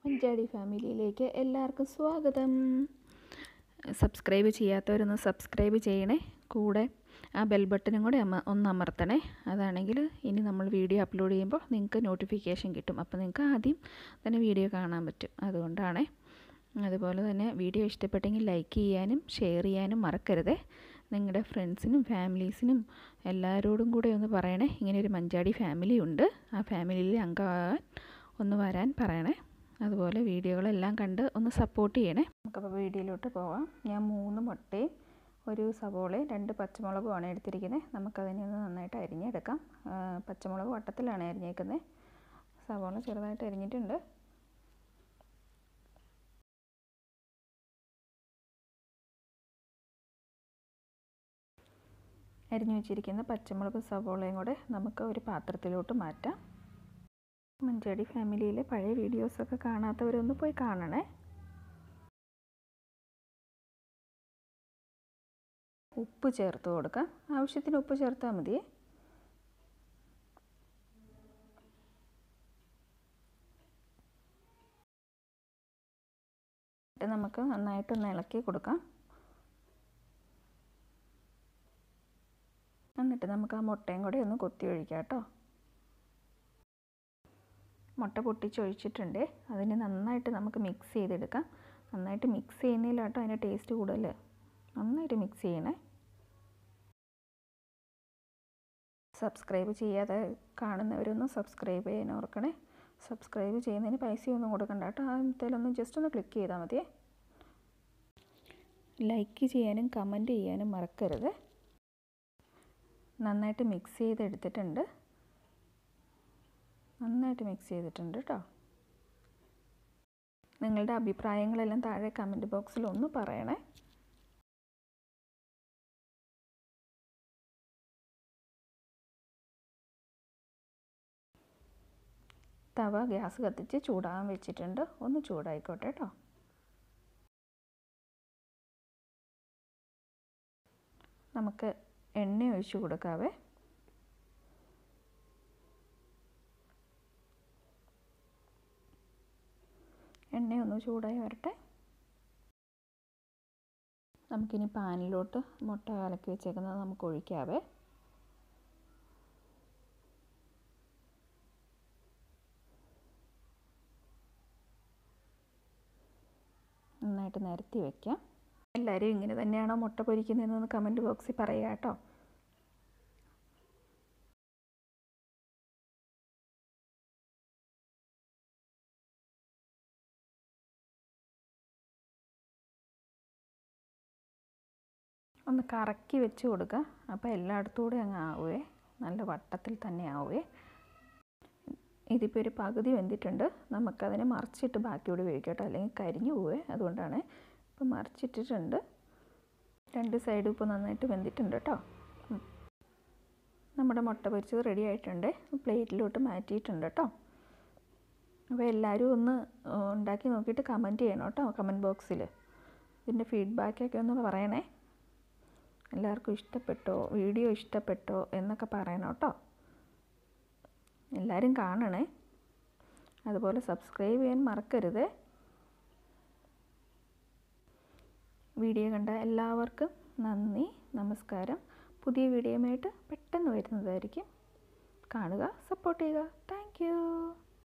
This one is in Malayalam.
ജാഡി ഫാമിലിയിലേക്ക് എല്ലാവർക്കും സ്വാഗതം സബ്സ്ക്രൈബ് ചെയ്യാത്തവരൊന്ന് സബ്സ്ക്രൈബ് ചെയ്യണേ കൂടെ ആ ബെൽ ബട്ടനും കൂടെ അമ ഒന്ന് അമർത്തണേ അതാണെങ്കിൽ ഇനി നമ്മൾ വീഡിയോ അപ്ലോഡ് ചെയ്യുമ്പോൾ നിങ്ങൾക്ക് നോട്ടിഫിക്കേഷൻ കിട്ടും അപ്പോൾ നിങ്ങൾക്ക് ആദ്യം തന്നെ വീഡിയോ കാണാൻ പറ്റും അതുകൊണ്ടാണേ അതുപോലെ തന്നെ വീഡിയോ ഇഷ്ടപ്പെട്ടെങ്കിൽ ലൈക്ക് ചെയ്യാനും ഷെയർ ചെയ്യാനും മറക്കരുതേ നിങ്ങളുടെ ഫ്രണ്ട്സിനും ഫാമിലീസിനും എല്ലാവരോടും കൂടെ ഒന്ന് പറയണേ ഇങ്ങനെ ഒരു മഞ്ചാടി ഫാമിലി ഉണ്ട് ആ ഫാമിലിയിൽ അംഗമാകാൻ ഒന്ന് വരാൻ പറയണേ അതുപോലെ വീഡിയോകളെല്ലാം കണ്ട് ഒന്ന് സപ്പോർട്ട് ചെയ്യണേ നമുക്കപ്പോൾ വീഡിയോയിലോട്ട് പോവാം ഞാൻ മൂന്ന് മുട്ടയും ഒരു സവോളയും രണ്ട് പച്ചമുളകുമാണ് എടുത്തിരിക്കുന്നത് നമുക്കതിനെ ഒന്ന് നന്നായിട്ട് അരിഞ്ഞെടുക്കാം പച്ചമുളക് വട്ടത്തിലാണ് അരിഞ്ഞേക്കുന്നത് സവോള ചെറുതായിട്ട് അരിഞ്ഞിട്ടുണ്ട് അരിഞ്ഞു വെച്ചിരിക്കുന്ന പച്ചമുളക് സവോളയും കൂടെ നമുക്ക് ഒരു പാത്രത്തിലോട്ട് മാറ്റാം മഞ്ചാടി ഫാമിലിയിലെ പഴയ വീഡിയോസൊക്കെ കാണാത്തവരൊന്ന് പോയി കാണണേ ഉപ്പ് ചേർത്ത് കൊടുക്കാം ആവശ്യത്തിന് ഉപ്പ് ചേർത്താൽ മതിയേ നമുക്ക് നന്നായിട്ടൊന്ന് ഇളക്കി കൊടുക്കാം എന്നിട്ട് നമുക്ക് ആ മുട്ടയും കൂടെ ഒന്ന് കൊത്തി ഒഴിക്കാം കേട്ടോ മുട്ട പൊട്ടിച്ചൊഴിച്ചിട്ടുണ്ട് അതിന് നന്നായിട്ട് നമുക്ക് മിക്സ് ചെയ്തെടുക്കാം നന്നായിട്ട് മിക്സ് ചെയ്യുന്നതിലാട്ടോ അതിൻ്റെ ടേസ്റ്റ് കൂടുതൽ നന്നായിട്ട് മിക്സ് ചെയ്യണേ സബ്സ്ക്രൈബ് ചെയ്യാതെ കാണുന്നവരൊന്നും സബ്സ്ക്രൈബ് ചെയ്യാൻ ഓർക്കണേ സബ്സ്ക്രൈബ് ചെയ്യുന്നതിന് പൈസയൊന്നും കൊടുക്കണ്ട കേട്ടോ അതിലൊന്നും ജസ്റ്റ് ഒന്ന് ക്ലിക്ക് ചെയ്താൽ മതിയേ ലൈക്ക് ചെയ്യാനും കമൻറ്റ് ചെയ്യാനും മറക്കരുത് നന്നായിട്ട് മിക്സ് ചെയ്തെടുത്തിട്ടുണ്ട് നന്നായിട്ട് മിക്സ് ചെയ്തിട്ടുണ്ട് കേട്ടോ നിങ്ങളുടെ അഭിപ്രായങ്ങളെല്ലാം താഴെ കമൻറ്റ് ബോക്സിൽ ഒന്ന് പറയണേ തവ ഗ്യാസ് കത്തിച്ച് ചൂടാകാൻ വെച്ചിട്ടുണ്ട് ഒന്ന് ചൂടായിക്കോട്ടെ കേട്ടോ നമുക്ക് എണ്ണ ഒഴിച്ച് കൊടുക്കാവേ എണ്ണ ഒന്ന് ചൂടായി വരട്ടെ നമുക്കിനി പാനിലോട്ട് മുട്ട കലക്കി വെച്ചേക്കുന്നത് നമുക്ക് ഒഴിക്കാവേ നന്നായിട്ട് നിരത്തി വയ്ക്കാം എല്ലാവരും ഇങ്ങനെ തന്നെയാണോ മുട്ട പൊരിക്കുന്നതെന്ന് കമൻറ്റ് ബോക്സിൽ പറയുക കേട്ടോ ഒന്ന് കറക്കി വെച്ച് കൊടുക്കുക അപ്പോൾ എല്ലായിടത്തും കൂടെ അങ്ങ് ആവുകയെ നല്ല വട്ടത്തിൽ തന്നെ ആവുകയെ ഇതിപ്പോൾ ഒരു പകുതി വെന്തിട്ടുണ്ട് നമുക്കതിനെ മറിച്ചിട്ട് ബാക്കിയോട് ഉപയോഗിക്കാം കേട്ടോ അല്ലെങ്കിൽ കരിഞ്ഞു പോവേ അതുകൊണ്ടാണ് ഇപ്പോൾ മറിച്ചിട്ടിട്ടുണ്ട് രണ്ട് സൈഡും ഇപ്പോൾ നന്നായിട്ട് വെന്തിട്ടുണ്ട് കേട്ടോ നമ്മുടെ മുട്ട പൊരിച്ചത് റെഡി ആയിട്ടുണ്ട് പ്ലേറ്റിലോട്ട് മാറ്റിയിട്ടുണ്ട് കേട്ടോ അപ്പോൾ എല്ലാവരും ഒന്ന് ഉണ്ടാക്കി നോക്കിയിട്ട് കമൻറ്റ് ചെയ്യണം കേട്ടോ കമൻറ്റ് ബോക്സിൽ ഇതിൻ്റെ ഫീഡ്ബാക്കൊക്കെ ഒന്ന് പറയണേ എല്ലാവർക്കും ഇഷ്ടപ്പെട്ടോ വീഡിയോ ഇഷ്ടപ്പെട്ടോ എന്നൊക്കെ പറയണം കേട്ടോ എല്ലാവരും കാണണേ അതുപോലെ സബ്സ്ക്രൈബ് ചെയ്യാൻ മറക്കരുത് വീഡിയോ കണ്ട എല്ലാവർക്കും നന്ദി നമസ്കാരം പുതിയ വീഡിയോയുമായിട്ട് പെട്ടെന്ന് വരുന്നതായിരിക്കും കാണുക സപ്പോർട്ട് ചെയ്യുക താങ്ക്